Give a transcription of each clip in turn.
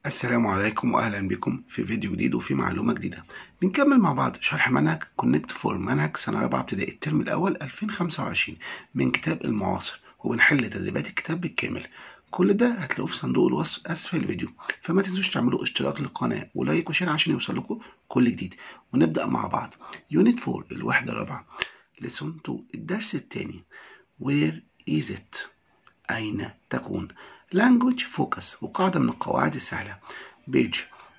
السلام عليكم واهلا بكم في فيديو جديد وفي معلومه جديده بنكمل مع بعض شرح منهج كونكت فور منهج سنه رابعه ابتدائي الترم الاول 2025 من كتاب المعاصر وبنحل تدريبات الكتاب بالكامل كل ده هتلاقوه في صندوق الوصف اسفل الفيديو فما تنسوش تعملوا اشتراك للقناه ولايك وشير عشان يوصلكم كل جديد ونبدا مع بعض يونت 4 الوحده الرابعه ليسون 2 الدرس الثاني وير از ات اين تكون language focus وقاعدة من القواعد السهلة page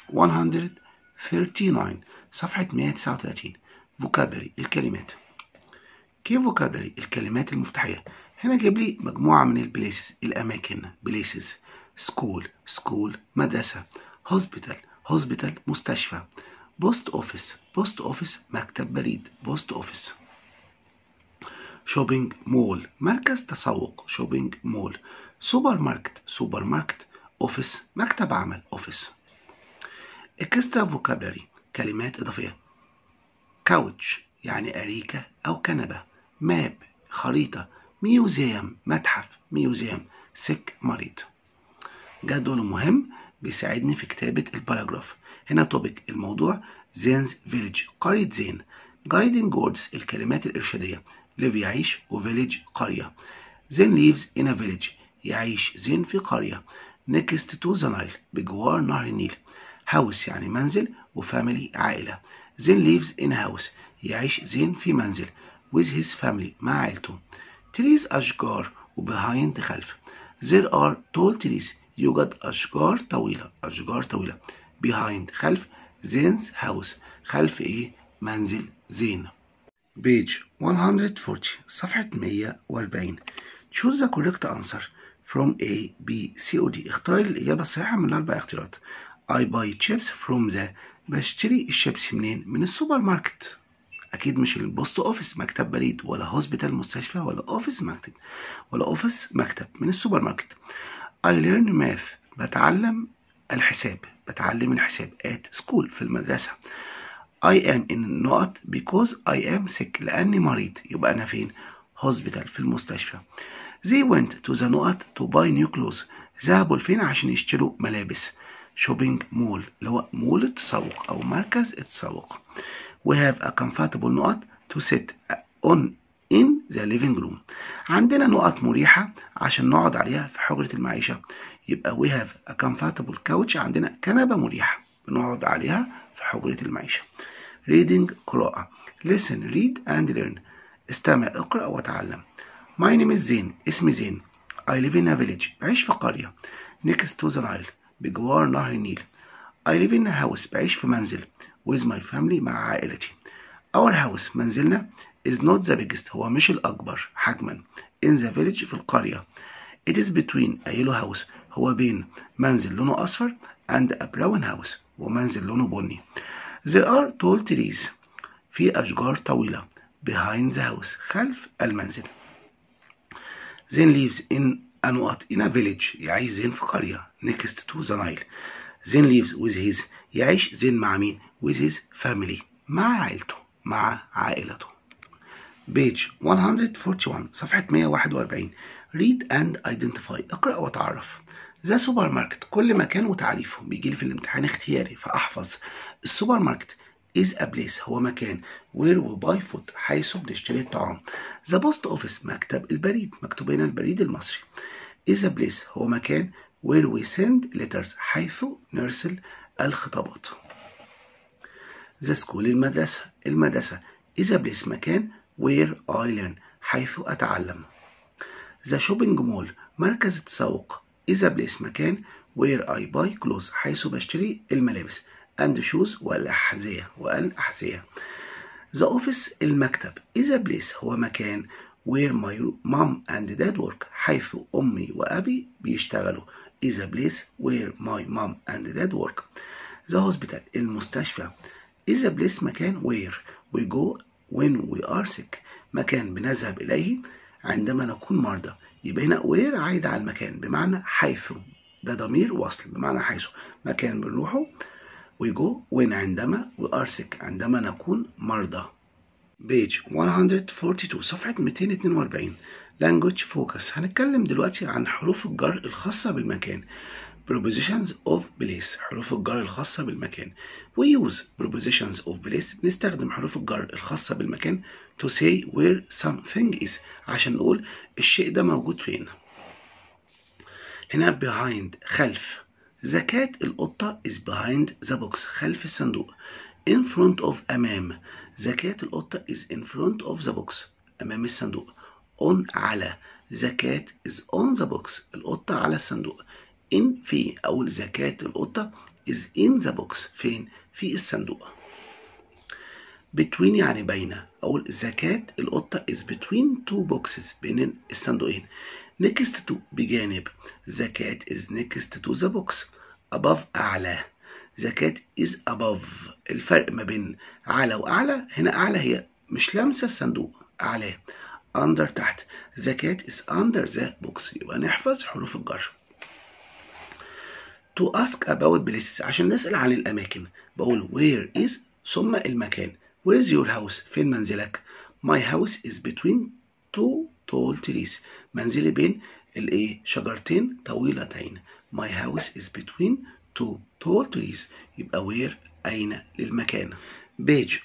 139 صفحة 139 vocabulary الكلمات كيف vocabulary الكلمات المفتاحية هنا جايب لي مجموعة من البليسز الأماكن places school school مدرسة hospital hospital مستشفى post office post office مكتب بريد post office شوبينج مول مركز تسوق شوبينج مول سوبر ماركت سوبر ماركت اوفيس مكتب عمل اوفيس اكسترا فوكابلري كلمات اضافيه كاوتش يعني اريكه او كنبه ماب خريطه ميوزيوم متحف ميوزيوم سك مريض جدول مهم بيساعدني في كتابة الباراجراف هنا توبيك الموضوع زينز فيليج قرية زين جايدنج ووردز الكلمات الإرشادية live يعيش وفيليج قرية زين ليفز in a village يعيش زين في قرية next to the Nile بجوار نهر النيل house يعني منزل وفاميلي عائلة زين lives in a house يعيش زين في منزل with his family مع عائلته trees أشجار وbehind خلف there are tall trees يوجد أشجار طويلة أشجار طويلة behind خلف زين's house خلف إيه منزل زين page 140 صفحة 140 choose the correct answer from A, B, C or D اختار الإجابة الصحيحة من الأربع اختيارات I buy chips from the بشتري الشيبسي منين؟ من السوبر ماركت أكيد مش البوست أوفيس مكتب بريد ولا هوسبيتال مستشفى ولا أوفيس مكتب ولا أوفيس مكتب من السوبر ماركت I learn math بتعلم الحساب بتعلم الحساب at school في المدرسة I am in نقط because I am sick لأني مريض يبقى أنا فين؟ hospital في المستشفى They went to the نقط to buy new clothes ذهبوا لفين عشان يشتروا ملابس shopping mall اللي هو مول التسوق أو مركز التسوق We have a comfortable نقط to sit on in the living room عندنا نقط مريحة عشان نقعد عليها في حجرة المعيشة يبقى we have a comfortable couch عندنا كنبة مريحة بنقعد عليها في حجرة المعيشة reading قراءة listen read and learn استمع اقرأ وتعلم My name is زين اسمي زين I live in a village بعيش في قرية next to the Nile بجوار نهر النيل I live in a house بعيش في منزل with my family مع عائلتي Our house منزلنا is not the biggest هو مش الأكبر حجما in the village في القرية It is between a yellow house هو بين منزل لونه أصفر and a brown house ومنزل لونه بني There are tall trees في أشجار طويلة behind the house خلف المنزل Then lives in a نقط in a village يعيش زين في قرية next to the Nile Then lives with his يعيش زين مع مين with his family مع عائلته مع عائلته page 141 صفحة 141 read and identify اقرأ وتعرف ذا سوبر ماركت كل مكان وتعريفه بيجي لي في الامتحان اختياري فأحفظ السوبر ماركت is a place هو مكان where we buy food حيث بنشتري الطعام the post office مكتب البريد مكتوب هنا البريد المصري is a place هو مكان where we send letters حيث نرسل الخطابات the school المدرسة المدرسة is a place مكان where I learn حيث أتعلم the shopping mall مركز التسوق is a place مكان where I buy clothes حيث بشتري الملابس and shoes والأحذية والأحذية The office المكتب is a place هو مكان where my mom and dad work حيث أمي وأبي بيشتغلوا is a place where my mom and dad work The hospital المستشفى is a place مكان where we go when we are sick مكان بنذهب إليه عندما نكون مرضى يبقى هنا where عايد على المكان بمعنى حيث ده ضمير وصل بمعنى حيث مكان بنروحه we go when عندما we are sick عندما نكون مرضى page 142 صفحة 242 language focus هنتكلم دلوقتي عن حروف الجر الخاصة بالمكان prepositions of place حروف الجر الخاصة بالمكان we use prepositions of place بنستخدم حروف الجر الخاصة بالمكان to say where something is عشان نقول الشيء ده موجود فين هنا behind خلف the cat القطة is behind the box خلف الصندوق in front of أمام the cat القطة is in front of the box أمام الصندوق on على the cat is on the box القطة على الصندوق in في أقول the cat القطة is in the box فين في الصندوق between يعني بين أقول the cat القطة is between two boxes بين الصندوقين next to بجانب the cat is next to the box above أعلى the cat is above الفرق ما بين على وأعلى هنا أعلى هي مش لامسة الصندوق أعلى under تحت the cat is under the box يبقى نحفظ حروف الجر to ask about places عشان نسأل عن الأماكن بقول where is ثم المكان where is your house فين منزلك my house is between two tall trees منزلي بين الايه شجرتين طويلتين my house is between two tall trees يبقى where أين للمكان page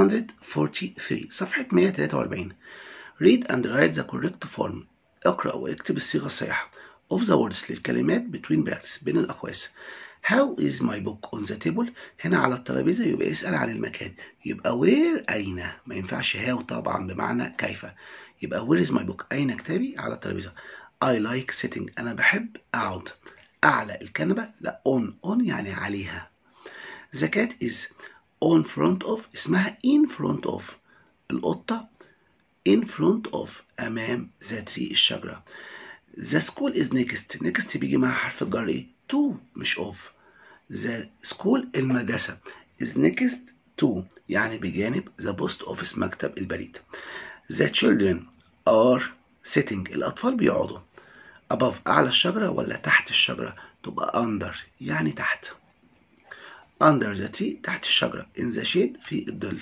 143 صفحة 143 read and write the correct form اقرأ واكتب الصيغة الصحيحة of the words للكلمات between brackets بين الأقواس How is my book on the table هنا على الترابيزة يبقى يسأل عن المكان يبقى where أين ما ينفعش how طبعا بمعنى كيف يبقى where is my book أين كتابي على الترابيزة I like sitting أنا بحب أقعد أعلى الكنبة لا on on يعني عليها The cat is on front of اسمها in front of القطة in front of أمام ذات tree الشجرة The school is next next بيجي مع حرف الجر ايه to مش of The school المدرسة is next to يعني بجانب the post office مكتب البريد The children are sitting الأطفال بيقعدوا above أعلى الشجرة ولا تحت الشجرة تبقى under يعني تحت under the tree تحت الشجرة in the shade في الظل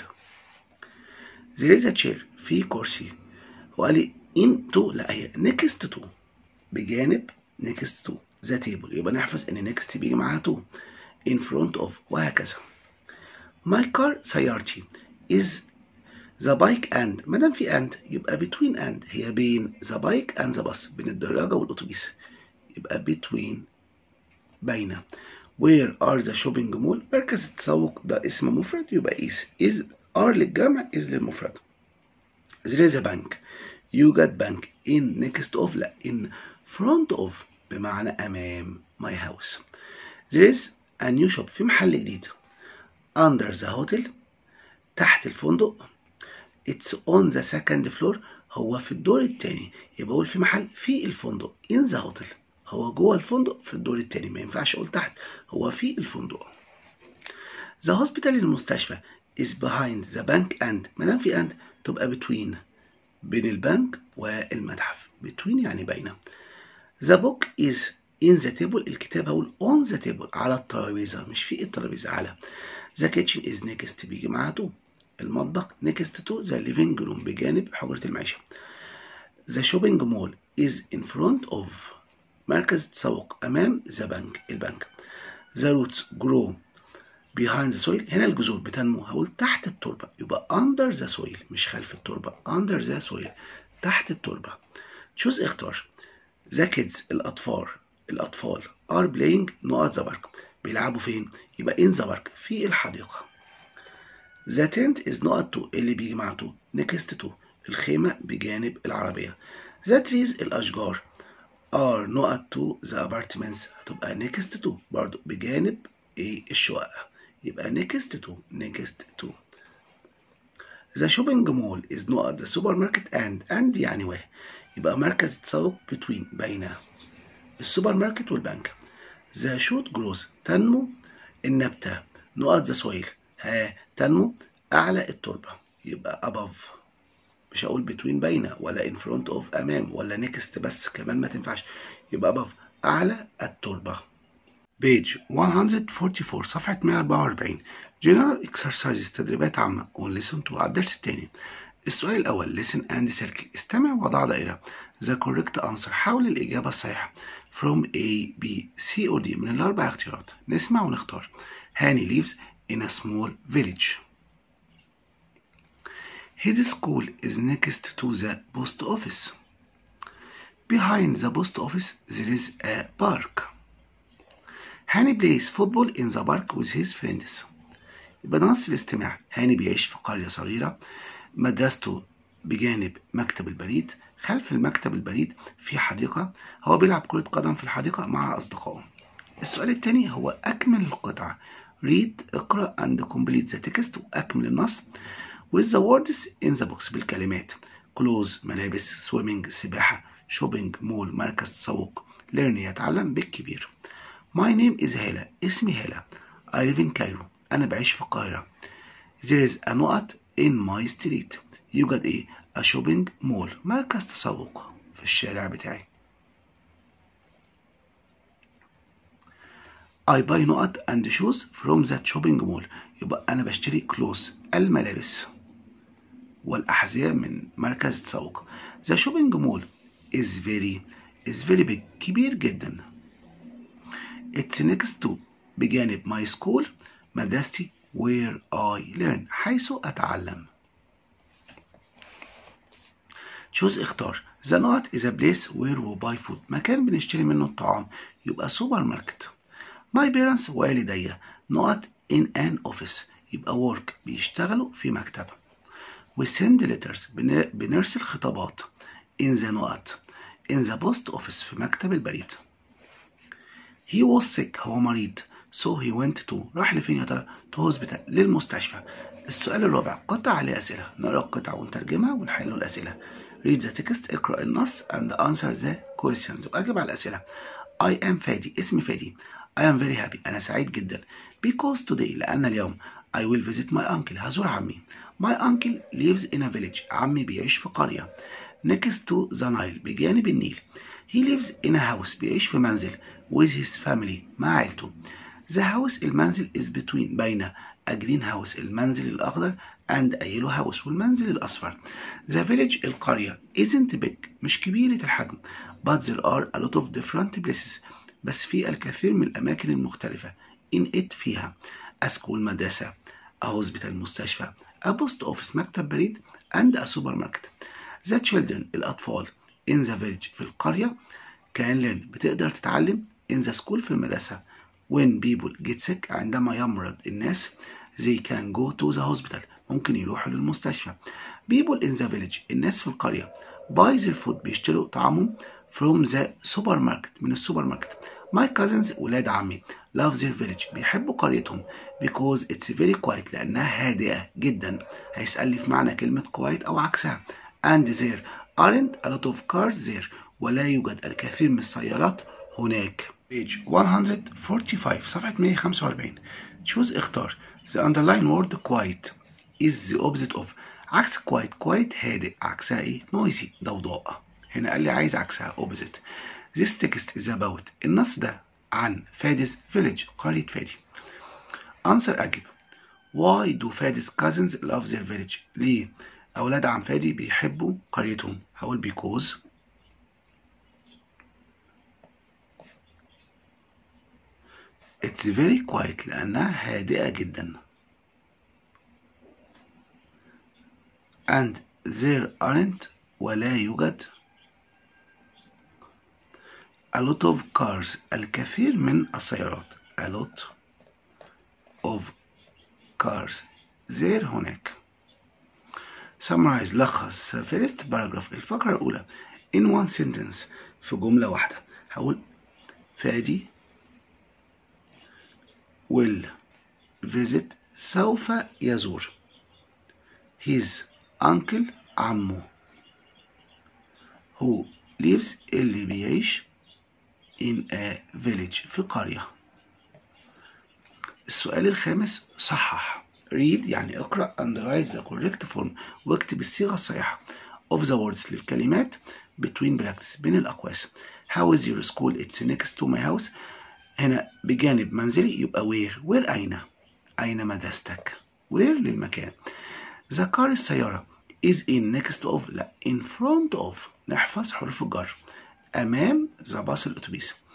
there is a chair في كرسي وقال لي in to لا هي next to بجانب next to the table يبقى نحفظ ان next بيجي معاها to in front of وهكذا my car سيارتي is the bike and ما دام في and يبقى between and هي بين the bike and the bus بين الدراجة والأتوبيس يبقى between بين where are the shopping mall مركز التسوق ده اسم مفرد يبقى is is are للجمع is للمفرد there is a bank يوجد بنك in next of لا in front of بمعنى أمام my house there is a new shop في محل جديد under the hotel تحت الفندق it's on the second floor هو في الدور الثاني يبقى أقول في محل في الفندق in the hotel هو جوه الفندق في الدور الثاني ما ينفعش أقول تحت هو في الفندق the hospital المستشفى is behind the bank and ما دام في and تبقى between بين البنك والمتحف between يعني بين the book is in the table الكتاب هقول on the table على الترابيزة مش في الترابيزة على the kitchen is next بيجي معاها to المطبخ next to the living room بجانب حجرة المعيشة the shopping mall is in front of مركز التسوق أمام the bank البنك the roots grow behind the soil هنا الجذور بتنمو هقول تحت التربة يبقى under the soil مش خلف التربة under the soil تحت التربة choose اختار the kids الأطفال الأطفال are playing نقط the park بيلعبوا فين؟ يبقى in the park في الحديقة the tent is نقط to اللي بيجي مع to next to الخيمة بجانب العربية the trees الأشجار are نقط to the apartments هتبقى next to برضو بجانب ايه الشقق يبقى next to next to the shopping mall is نقط the supermarket and and يعني و يبقى مركز تسوق between بين السوبر ماركت والبنك the shoot grows تنمو النبتة نقط the soil ها تنمو أعلى التربة يبقى above مش هقول between بين ولا in front of أمام ولا next بس كمان ما تنفعش يبقى above أعلى التربة page 144 صفحة 144 general exercises تدريبات عامة on listen to على الدرس الثاني السؤال الأول listen and circle استمع وضع دائرة the correct answer حول الإجابة الصحيحة from A B C or D من الأربع اختيارات نسمع ونختار هاني lives in a small village His school is next to the post office Behind the post office there is a park هاني plays football in the park with his friends يبقى ده نص الاستماع هاني بيعيش في قرية صغيرة مدرسته بجانب مكتب البريد خلف المكتب البريد في حديقة هو بيلعب كرة قدم في الحديقة مع أصدقائه السؤال الثاني هو أكمل القطعة read اقرأ and complete the text وأكمل النص with the words in the box بالكلمات clothes ملابس swimming سباحة shopping مول مركز تسوق learn يتعلم بالكبير My name is هالة اسمي هالة I live in Cairo أنا بعيش في القاهرة There is a نقط in my street يوجد إيه؟ a shopping mall مركز تسوق في الشارع بتاعي I buy نقط and shoes from that shopping mall يبقى أنا بشتري clothes الملابس والأحذية من مركز تسوق The shopping mall is very is very big كبير جدا It's next to بجانب my school مدرستي where I learn حيث أتعلم choose اختار The not is a place where we buy food مكان بنشتري منه الطعام يبقى سوبر ماركت My parents والدي not in an office يبقى work بيشتغلوا في مكتب We send letters بنرسل خطابات in the not in the post office في مكتب البريد He was sick هو مريض so he went to راح لفين يا ترى to hospital للمستشفى السؤال الرابع قطع عليه أسئلة نقرأ القطع ونترجمها ونحل الأسئلة read the text اقرأ النص and answer the questions وأجب على الأسئلة I am فادي اسمي فادي I am very happy أنا سعيد جدا because today لأن اليوم I will visit my uncle هزور عمي my uncle lives in a village عمي بيعيش في قرية next to the Nile بجانب النيل he lives in a house بيعيش في منزل with his family مع عيلته the house المنزل is between بين a green house المنزل الأخضر and a yellow house والمنزل الأصفر the village القرية isn't big مش كبيرة الحجم but there are a lot of different places بس في الكثير من الأماكن المختلفة in it فيها a school مدرسة a hospital مستشفى a post office مكتب بريد and a supermarket the children الأطفال in the village في القرية can learn بتقدر تتعلم in the school في المدرسة when people get sick عندما يمرض الناس they can go to the hospital ممكن يروحوا للمستشفى people in the village الناس في القرية buy their food بيشتروا طعامهم from the supermarket من السوبر ماركت my cousins ولاد عمي love their village بيحبوا قريتهم because it's very quiet لأنها هادئة جدا هيسألني في معنى كلمة quiet أو عكسها and there aren't a lot of cars there ولا يوجد الكثير من السيارات هناك page 145 صفحة 145 choose اختار the underline word quiet is the opposite of عكس quiet quiet هادئ عكسها ايه noisy ضوضاء هنا قال لي عايز عكسها opposite this text is about النص ده عن فادس village قرية فادي answer أجب why do فادس cousins love their village ليه أولاد عم فادي بيحبوا قريتهم هقول because it's very quiet لأنها هادئة جدا and there aren't ولا يوجد a lot of cars الكثير من السيارات a lot of cars there هناك summarize لخص first paragraph الفقرة الأولى in one sentence في جملة واحدة هقول فادي will visit سوف يزور his uncle عمه who lives اللي بيعيش in a village في قرية السؤال الخامس صحح read يعني اقرأ and write the correct form واكتب الصيغة الصحيحة of the words للكلمات between brackets بين الأقواس how is your school it's next to my house هنا بجانب منزلي يبقى where where أين أين مدرستك where للمكان the car السيارة is in next of لا in front of نحفظ حروف الجر أمام ذا باص الأتوبيس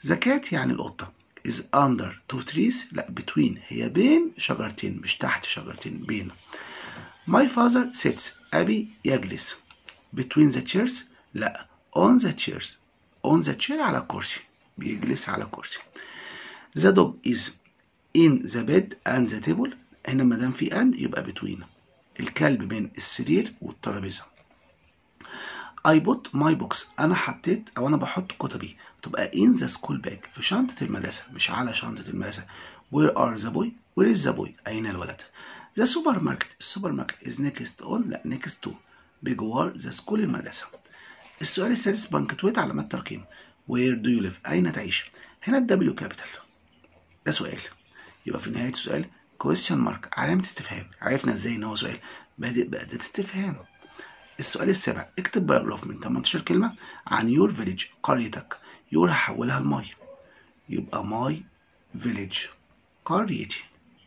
the cat يعني القطة is under two trees لا between هي بين شجرتين مش تحت شجرتين بين my father sits أبي يجلس between the chairs لا on the chairs on the chair على كرسي بيجلس على كرسي the dog is in the bed and the table هنا ما دام في and يبقى between الكلب بين السرير والترابيزه I put my books أنا حطيت أو أنا بحط كتبي تبقى in the school bag في شنطة المدرسة مش على شنطة المدرسة Where are the boy Where is the boy أين الولد The supermarket السوبر ماركت is next on لا next to بجوار the school المدرسة السؤال السادس بنكتويت علامات ترقيم Where do you live أين تعيش هنا الدبليو كابيتال ده سؤال يبقى في نهاية السؤال question mark علامة استفهام عرفنا ازاي ان هو سؤال بادئ بأداة استفهام السؤال السابع اكتب باراجراف من 18 كلمة عن يور فيليج قريتك يور هحولها لماي يبقى ماي فيليج قريتي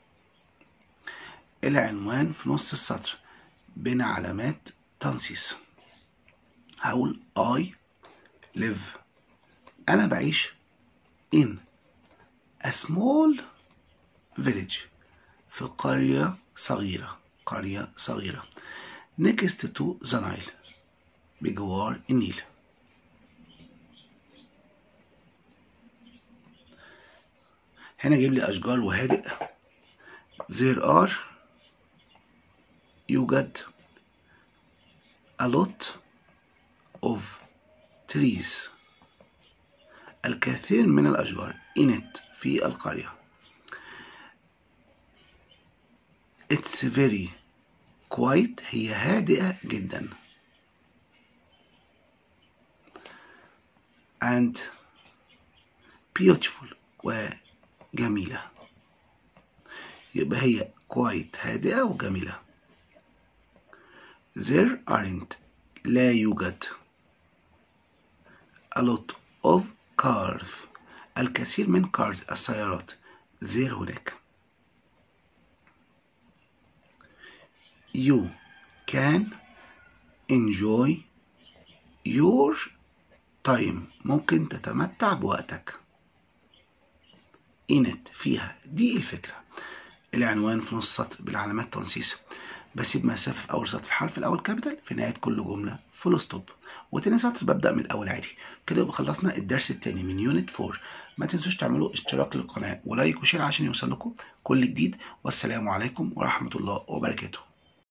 العنوان في نص السطر بين علامات تنصيص هقول I live أنا بعيش in a small village في قرية صغيرة قرية صغيرة next to the Nile بجوار النيل هنا جيب لي أشجار وهادئ there are يوجد a lot of trees الكثير من الأشجار in it في القرية it's very quiet هي هادئة جدا and beautiful وجميلة يبقى هي quiet هادئة وجميلة there aren't لا يوجد a lot of cars الكثير من cars السيارات there هناك you can enjoy your time ممكن تتمتع بوقتك in it فيها دي الفكرة العنوان في نص سطر بالعلامات تنصيص بسيب مسافة في أول سطر الحرف الأول كابيتال في نهاية كل جملة فول ستوب وتاني سطر ببدأ من الأول عادي كده يبقى خلصنا الدرس التاني من يونت 4 ما تنسوش تعملوا اشتراك للقناة ولايك وشير عشان يوصل لكم كل جديد والسلام عليكم ورحمة الله وبركاته